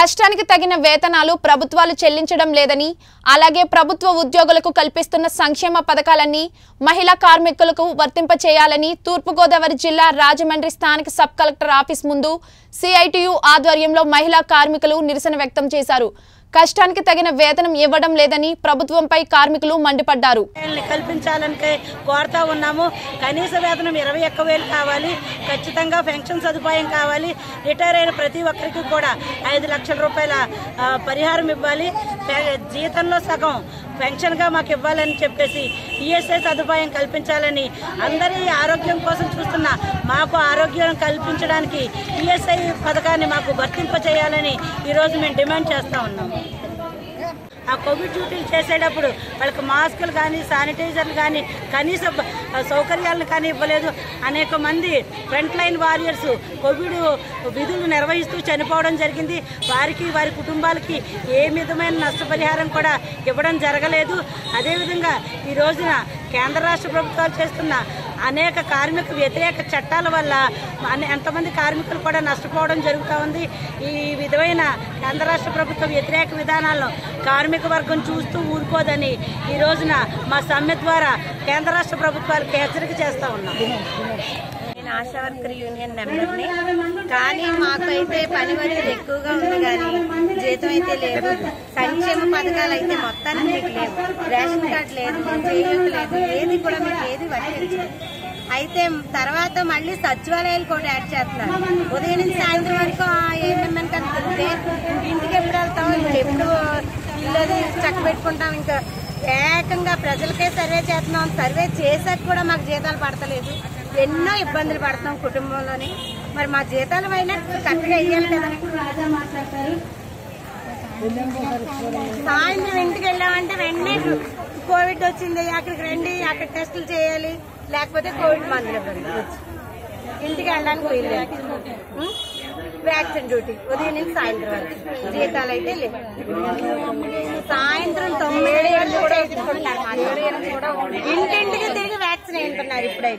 కష్టానికి తగిన వేతనాలు ప్రభుత్వాలు చెల్లించడం లేదని అలాగే ప్రభుత్వ ఉద్యోగులకు కల్పిస్తున్న సంక్షేమ పథకాలన్నీ మహిళా కార్మికులకు వర్తింపచేయాలని తూర్పుగోదావరి జిల్లా రాజమండ్రి స్థానిక సబ్ కలెక్టర్ ఆఫీస్ ముందు సిఐటియు ఆధ్వర్యంలో మహిళా కార్మికులు నిరసన వ్యక్తం చేశారు కష్టానికి తగిన వేతనం ఇవ్వడం లేదని ప్రభుత్వంపై కార్మికులు మండిపడ్డారు ని కల్పించాలని కే- కోరుతా ఉన్నాము కనీస వేతనం ఇరవై ఒక్క వేలు కావాలి ఖచ్చితంగా పెన్షన్ సదుపాయం కావాలి రిటైర్ అయిన ప్రతి ఒక్కరికి కూడా ఐదు లక్షల రూపాయల ఆ, పరిహారం ఇవ్వాలి పె- జీతంలో సగం పెన్షన్గా మాకు ఇవ్వాలని చెప్పేసి ఈఎస్ఐ సదుపాయం కల్పించాలని అందరి ఆరోగ్యం కోసం చూస్తున్న మాకు ఆరోగ్యం కల్పించడానికి ఈఎస్ఐ పథకాన్ని మాకు వర్తింప చేయాలని ఈరోజు మేము డిమాండ్ చేస్తా ఉన్నాము ఆ కోవిడ్ డ్యూటీలు చేసేటప్పుడు వాళ్ళకి మాస్కులు కానీ శానిటైజర్లు కానీ కనీస బ- సౌకర్యాలను కానీ ఇవ్వలేదు అనేక మంది ఫ్రంట్ లైన్ వారియర్స్ కోవిడ్ విధులు నిర్వహిస్తూ చనిపోవడం జరిగింది వారికి వారి కుటుంబాలకి ఏ విధమైన నష్టపరిహారం కూడా ఇవ్వడం జరగలేదు అదేవిధంగా ఈ రోజున కేంద్ర రాష్ట్ర ప్రభుత్వాలు చేస్తున్న అనేక కార్మిక వ్యతిరేక చట్టాల వల్ల అనే- ఎంతమంది కార్మికులు కూడా నష్టపోవడం జరుగుతూ ఉంది ఈ విధమైన కేంద్ర రాష్ట్ర ప్రభుత్వ వ్యతిరేక విధానాలను కార్మిక వర్గం చూస్తూ ఊరుకోదని ఈ రోజున మా సమ్మె ద్వారా కేంద్ర రాష్ట్ర ప్రభుత్వాలకు హెచ్చరిక చేస్తా ఉన్నాం నేను ఆశా వర్కర్ యూనియన్ మెంబర్ని కానీ మాకైతే పని వరకు ఎక్కువగా ఉంది కానీ జీతం అయితే లేదు సంక్షేమ పథకాలు అయితే మొత్తానికి మీకు లేవు రేషన్ కార్డు లేదు చేయూత లేదు ఏది కూడా మీకు ఏది వర్తించదు అయితే తర్వాత మళ్ళీ సచివాలయాలు కూడా యాడ్ చేస్తున్నారు ఉదయం నుంచి సాయంత్రం వరకు ఏమేమని కనుకుంటే ఇంటికి ఎప్పుడు వెళ్తాం ఇప్పుడు ఎప్పుడు ఇల్లు అది చక్క పెట్టుకుంటాం ఇంకా ఏకంగా ప్రజలకే సర్వే చేస్తున్నాం సర్వే చేశాక కూడా మాకు జీతాలు పడతలేదు ఎన్నో ఇబ్బందులు పడుతున్నాం కుటుంబంలోని మరి మా జీతాలు అయినా కరెక్ట్గా ఇయ్యాలి కదా సాయంత్రం ఇంటికి వెళ్ళామంటే వెంటనే కోవిడ్ వచ్చింది అక్కడికి రండి అక్కడ టెస్టులు చేయాలి లేకపోతే కోవిడ్ మందులు ఇవ్వండి వచ్చి. ఇంటికి వెళ్ళడానికి వీల్లేదు ఉం? వ్యాక్సిన్ డ్యూటీ ఉదయం నుంచి సాయంత్రం వరకు జీతాలు అయితే లేవు సాయంత్రం తొమ్మిది గంటలకు చేయించుకుంటున్నారు మా ఇంటింటికి తిరిగి వ్యాక్సిన్ వేయించుకున్నారు ఇప్పుడైతే